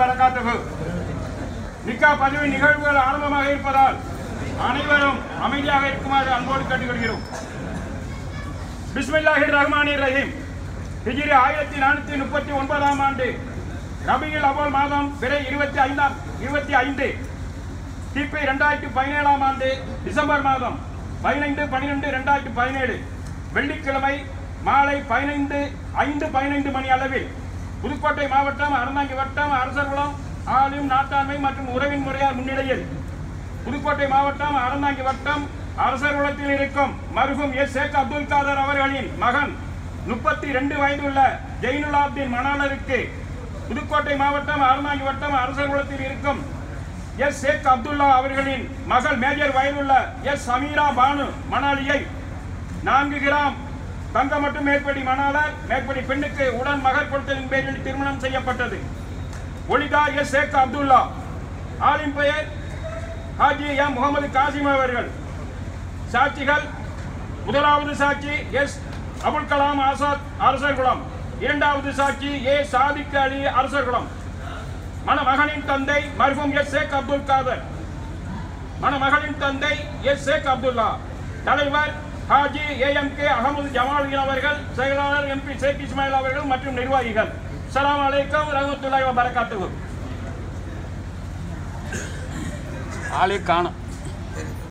வரகாத்துகு நிக்கா பதிவு நிகழ்வுகள் ஆரம்பமாக இருப்பதால் அனைவரும் அமைதியாக இருக்குமாறு அன்போடு கேட்டுக்கொள்கிறோம் பிஸ்மில்லாஹிர் ரஹ்மானிர் ரஹீம் ஹிஜ்ரி ஆயிரத்தி நானூத்தி முப்பத்தி ஒன்பதாம் ஆண்டு ரபியுல் அவ்வல் மாதம் பிறை இருபத்தி ஐந்தாம் இருபத்தி ஐந்து கிபி இரண்டாயிரத்தி பதினேழாம் ஆண்டு டிசம்பர் மாதம் பதினைந்து பன்னிரெண்டு இரண்டாயிரத்தி பதினேழு வெள்ளிக்கிழமை மாலை பதினைந்து ஐந்து பதினைந்து மணி அளவில் புதுக்கோட்டை மாவட்டம் அறந்தாங்கி வட்டம் அரசர்குளம் ஆளும் நாட்டாண்மை மற்றும் உறவின் முறையார் முன்னிலையில் புதுக்கோட்டை மாவட்டம் அறந்தாங்கி வட்டம் அரசர்குளத்தில் இருக்கும் மருகும் எஸ் ஷேக் அப்துல் காதர் அவர்களின் மகன் முப்பத்தி ரெண்டு வயதுள்ள ஜெயினுலாப்தீன் மணாலருக்கு புதுக்கோட்டை மாவட்டம் அறந்தாங்கி வட்டம் அரசர்குளத்தில் இருக்கும் எஸ் ஷேக் அப்துல்லா அவர்களின் மகள் மேஜர் வயதுள்ள எஸ் சமீரா பானு மணாலியை நான்கு கிராம் தங்கம் மற்றும் மேற்படி மணாலர் மேற்படி பெண்ணுக்கு உடன் மகர் கொடுத்ததின் பேரில் திருமணம் செய்யப்பட்டது ஒளிதா எஸ் ஷேக் அப்துல்லா ஆளின் பெயர் ஹாஜி எம் முகமது காசிம் அவர்கள் சாட்சிகள் முதலாவது சாட்சி எஸ் அபுல் கலாம் ஆசாத் அரசர்குளம் இரண்டாவது சாட்சி ஏ சாதிக் அலி அரசர்குளம் மணமகனின் தந்தை மர்ஹூம் எஸ் ஷேக் அப்துல் காதர் மணமகளின் தந்தை எஸ் ஷேக் அப்துல்லா தலைவர் ஹாஜி ஏஎம் கே அகமது ஜமாலுதீன் அவர்கள் செயலாளர் எம்பி ஷேக் இஸ்மாயில் அவர்கள் மற்றும் நிர்வாகிகள் அஸ்ஸலாமு அலைக்கும் ரஹமத்துல்லாஹி வ பரகாத்துஹு ஆளே காணும்